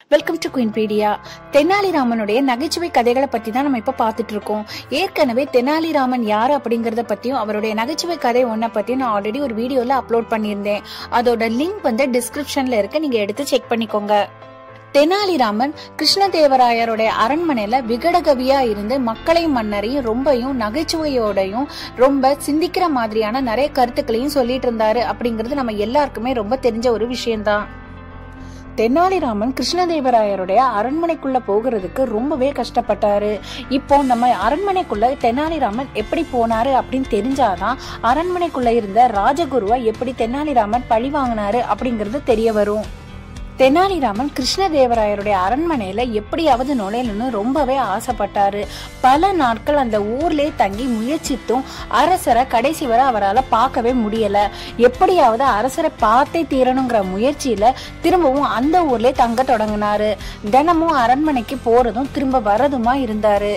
welcome to குயின்பீடியா தெனாலிராமனுடைய நகைச்சுவை கதைகளை பத்தி தான் நம்ம இப்ப பார்த்துட்டு இருக்கோம் ஏற்கனவே தெனாலிராமன் யார் அப்படிங்கறத பத்தியும் அவருடைய நகைச்சுவை கதை ஒன்ன பத்தியும் நான் ஆல்ரெடி ஒரு வீடியோல அப்லோட் பண்ணியிருந்தேன் அதோட லிங்க் வந்து டிஸ்கிரிப்ஷன்ல இருக்கு நீங்க எடுத்து செக் பண்ணிக்கோங்க தெனாலிராமன் கிருஷ்ணதேவராயருடைய அரண்மனையில விகடகவியா இருந்து மக்களையும் மன்னரையும் ரொம்பயும் நகைச்சுவையோடையும் ரொம்ப சிந்திக்கிற மாதிரியான நிறைய கருத்துக்களையும் சொல்லிட்டு இருந்தாரு அப்படிங்கிறது நம்ம எல்லாருக்குமே ரொம்ப தெரிஞ்ச ஒரு விஷயம்தான் தெனாலிராமன் கிருஷ்ணதேவராயருடைய அரண்மனைக்குள்ள போகிறதுக்கு ரொம்பவே கஷ்டப்பட்டாரு இப்போ நம்ம அரண்மனைக்குள்ள தெனாலிராமன் எப்படி போனாரு அப்படின்னு தெரிஞ்சாதான் அரண்மனைக்குள்ள இருந்த ராஜகுருவை எப்படி தெனாலிராமன் பழி வாங்கினாரு அப்படிங்கிறது தெரிய வரும் தெனாலிராமன் கிருஷ்ணதேவராயருடைய அரண்மனையில எப்படியாவது நுழையணும்னு ரொம்பவே ஆசைப்பட்டாரு பல நாட்கள் அந்த ஊர்லயே தங்கி முயற்சித்தும் அரசரை கடைசி வரை அவரால் பார்க்கவே முடியல எப்படியாவது அரசரை பார்த்தே தீரணுங்கிற முயற்சியில திரும்பவும் அந்த ஊர்லயே தங்க தொடங்கினாரு தினமும் அரண்மனைக்கு போறதும் திரும்ப வரதுமா இருந்தாரு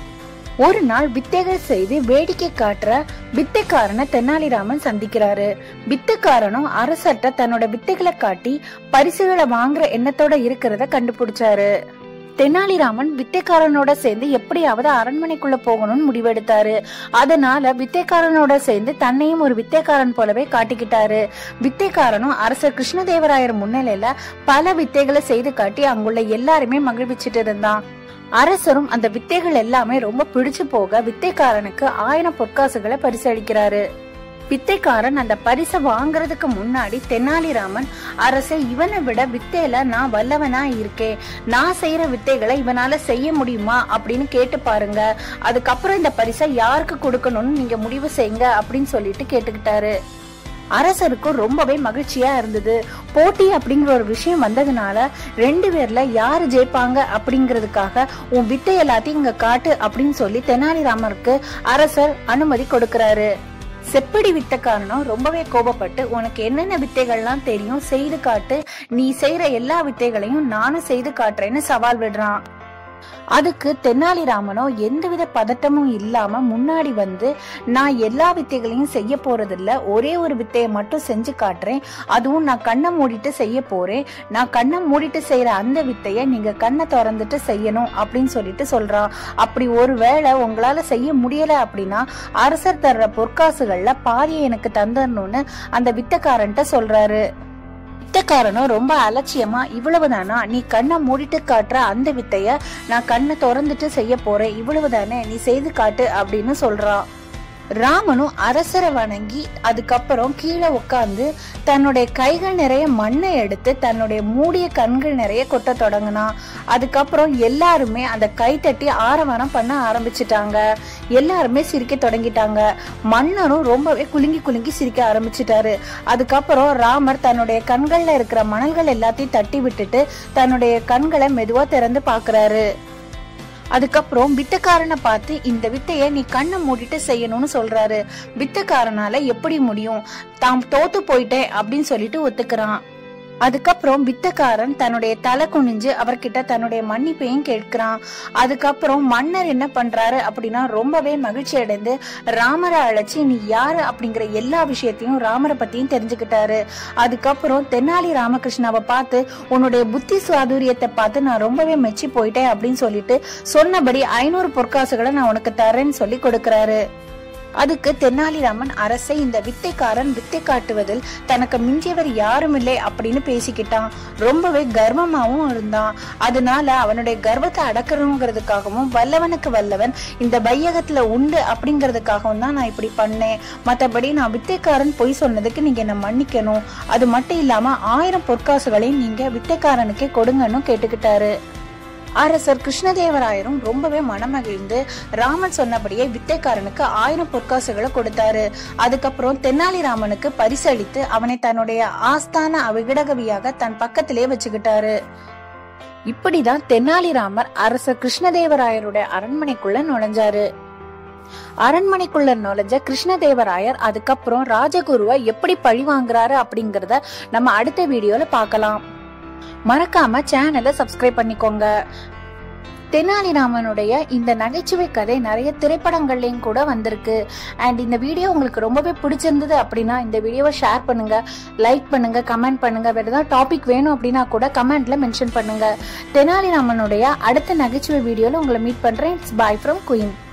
ஒரு நாள் வித்தைகள் செய்து வேடிக்கை காட்டுற வித்தைக்காரனை தெனாலிராமன் சந்திக்கிறாரு வித்தைக்காரனும் அரசர்கிட்ட தன்னோட வித்தைகளை காட்டி பரிசுகளை வாங்குற எண்ணத்தோட இருக்கிறத கண்டுபிடிச்சாரு தெனாலிராமன் வித்தைக்காரனோட சேர்ந்து எப்படியாவது அரண்மனைக்குள்ள போகணும்னு முடிவெடுத்தாரு அதனால வித்தைக்காரனோட சேர்ந்து தன்னையும் ஒரு வித்தைக்காரன் போலவே காட்டிக்கிட்டாரு வித்தைக்காரனும் அரசர் கிருஷ்ணதேவராயர் முன்னிலையில பல வித்தைகளை செய்து காட்டி அங்குள்ள எல்லாருமே மகிழ்விச்சிட்டு இருந்தான் அரசரும் அந்த வித்தைகள் எல்லாமே ரொம்ப பிடிச்சு போக வித்தைக்காரனுக்கு ஆயிரம் பொற்காசுகளை பரிசளிக்கிறாரு வித்தைக்காரன் அந்த பரிசை வாங்குறதுக்கு முன்னாடி தெனாலிராமன் அரசை இவனை விட வித்தையில நான் வல்லவனா இருக்கேன் நான் செய்யற வித்தைகளை இவனால செய்ய முடியுமா அப்படின்னு கேட்டு பாருங்க அதுக்கப்புறம் இந்த பரிசை யாருக்கு கொடுக்கணும்னு நீங்க முடிவு செய்யுங்க அப்படின்னு சொல்லிட்டு கேட்டுக்கிட்டாரு அரசருக்கும் ரொம்பவே மகிழ்ச்சியா இருந்தது போட்டி அப்படிங்கிற ஒரு விஷயம் வந்ததுனால ரெண்டு பேர்ல யாரு ஜெயிப்பாங்க அப்படிங்கிறதுக்காக உன் வித்தை எல்லாத்தையும் இங்க காட்டு அப்படின்னு சொல்லி தெனாலிராமருக்கு அரசர் அனுமதி கொடுக்கறாரு செப்படி வித்தைக்காரனும் ரொம்பவே கோபப்பட்டு உனக்கு என்னென்ன வித்தைகள்லாம் தெரியும் செய்து காட்டு நீ செய்யற எல்லா வித்தைகளையும் நானும் செய்து காட்டுறேன்னு சவால் விடுறான் அதுக்கு தெனாலிராமனோ எந்தவித பதட்டமும் இல்லாம முன்னாடி வந்து நான் எல்லா வித்தைகளையும் செய்ய போறதில்ல ஒரே ஒரு வித்தையை மட்டும் செஞ்சு காட்டுறேன் அதுவும் நான் கண்ணை மூடிட்டு செய்ய போறேன் நான் கண்ணை மூடிட்டு செய்யற அந்த வித்தைய நீங்க கண்ணை திறந்துட்டு செய்யணும் அப்படின்னு சொல்லிட்டு சொல்றான் அப்படி ஒருவேளை உங்களால செய்ய முடியல அப்படின்னா அரசர் தர்ற பொற்காசுகள்ல பாதியை எனக்கு தந்துடணும்னு அந்த வித்தைக்காரன்ட்ட சொல்றாரு வித்தைக்காரனும் ரொம்ப அலட்சியமா இவ்வளவுதானா நீ கண்ணை மூடிட்டு காட்டுற அந்த வித்தைய நான் கண்ணை திறந்துட்டு செய்ய போறேன் இவ்வளவுதானே நீ செய்து காட்டு அப்படின்னு சொல்றான் ராமனும் அரசரை வணங்கி அதுக்கப்புறம் கீழே உட்காந்து தன்னுடைய கைகள் நிறைய மண்ணை எடுத்து தன்னுடைய மூடிய கண்கள் நிறைய கொட்ட தொடங்கினான் அதுக்கப்புறம் எல்லாருமே அந்த கை தட்டி ஆரவாரம் பண்ண ஆரம்பிச்சிட்டாங்க எல்லாருமே சிரிக்க தொடங்கிட்டாங்க மன்னரும் ரொம்பவே குலுங்கி குலுங்கி சிரிக்க ஆரம்பிச்சிட்டாரு அதுக்கப்புறம் ராமர் தன்னுடைய கண்கள்ல இருக்கிற மணல்கள் எல்லாத்தையும் தட்டி விட்டுட்டு தன்னுடைய கண்களை மெதுவா திறந்து பாக்குறாரு அதுக்கப்புறம் வித்தக்காரனை பார்த்து இந்த வித்தைய நீ கண்ணை மூடிட்டு செய்யணும்னு சொல்றாரு வித்தக்காரனால எப்படி முடியும் தாம் தோத்து போயிட்டேன் அப்படின்னு சொல்லிட்டு ஒத்துக்கிறான் அதுக்கப்புறம் வித்தக்காரன் தன்னுடைய தலை குனிஞ்சு அவர்கிட்ட தன்னுடைய மன்னிப்பையும் கேட்கிறான் அதுக்கப்புறம் மன்னர் என்ன பண்றாரு அப்படின்னா ரொம்பவே மகிழ்ச்சி அடைந்து ராமரை அழைச்சி நீ யாரு அப்படிங்கிற எல்லா விஷயத்தையும் ராமரை பத்தியும் தெரிஞ்சுக்கிட்டாரு அதுக்கப்புறம் தென்னாலி ராமகிருஷ்ணாவை பார்த்து உன்னுடைய புத்தி சாதுரியத்தை பார்த்து நான் ரொம்பவே மெச்சி போயிட்டேன் அப்படின்னு சொல்லிட்டு சொன்னபடி ஐநூறு பொற்காசுகளை நான் உனக்கு தரேன்னு சொல்லி கொடுக்கறாரு அதுக்கு தென்னாலிராமன் அரசை இந்த வித்தைக்காரன் வித்தை காட்டுவதில் தனக்கு மிஞ்சியவர் யாரும் இல்லை அப்படின்னு பேசிக்கிட்டான் ரொம்பவே கர்வமாவும் இருந்தான் அதனால அவனுடைய கர்வத்தை அடக்கணுங்கிறதுக்காகவும் வல்லவனுக்கு வல்லவன் இந்த பையகத்துல உண்டு அப்படிங்கிறதுக்காகவும் தான் நான் இப்படி பண்ணேன் மத்தபடி நான் வித்தைக்காரன் பொய் சொன்னதுக்கு நீங்க என்ன மன்னிக்கணும் அது மட்டும் இல்லாம ஆயிரம் பொற்காசுகளையும் நீங்க வித்தைக்காரனுக்கே கொடுங்கன்னு கேட்டுக்கிட்டாரு அரசர் கிருஷ்ணதேவராயரும் ரொம்பவே மனமகிழ்ந்து ராமன் சொன்னபடியே வித்தைக்காரனுக்கு ஆயிரம் பொற்காசுகளை கொடுத்தாரு அதுக்கப்புறம் தென்னாலிராமனுக்கு பரிசளித்து அவனை தன்னுடைய ஆஸ்தான விகடகவியாக தன் பக்கத்திலே வச்சுக்கிட்டாரு இப்படிதான் தென்னாலிராமர் அரசர் கிருஷ்ணதேவராயருடைய அரண்மனைக்குள்ள நுழைஞ்சாரு அரண்மனைக்குள்ள நுழைஞ்ச கிருஷ்ணதேவராயர் அதுக்கப்புறம் ராஜகுருவை எப்படி பழி வாங்குறாரு அப்படிங்கறத நம்ம அடுத்த வீடியோல பார்க்கலாம் மறக்காம சேனலை சப்ஸ்கிரைப் பண்ணிக்கோங்க தெனாலிராமனுடைய இந்த நகைச்சுவை கதை நிறைய திரைப்படங்கள்லயும் கூட வந்திருக்கு அண்ட் இந்த வீடியோ உங்களுக்கு ரொம்பவே பிடிச்சிருந்தது அப்படின்னா இந்த வீடியோவை ஷேர் பண்ணுங்க லைக் பண்ணுங்க கமெண்ட் பண்ணுங்க வேற ஏதாவது டாபிக் வேணும் அப்படின்னா கூட கமெண்ட்ல மென்ஷன் பண்ணுங்க தெனாலிராமனுடைய அடுத்த நகைச்சுவை வீடியோல உங்களை மீட் பண்றேன் பாய் ஃப்ரம் குயின்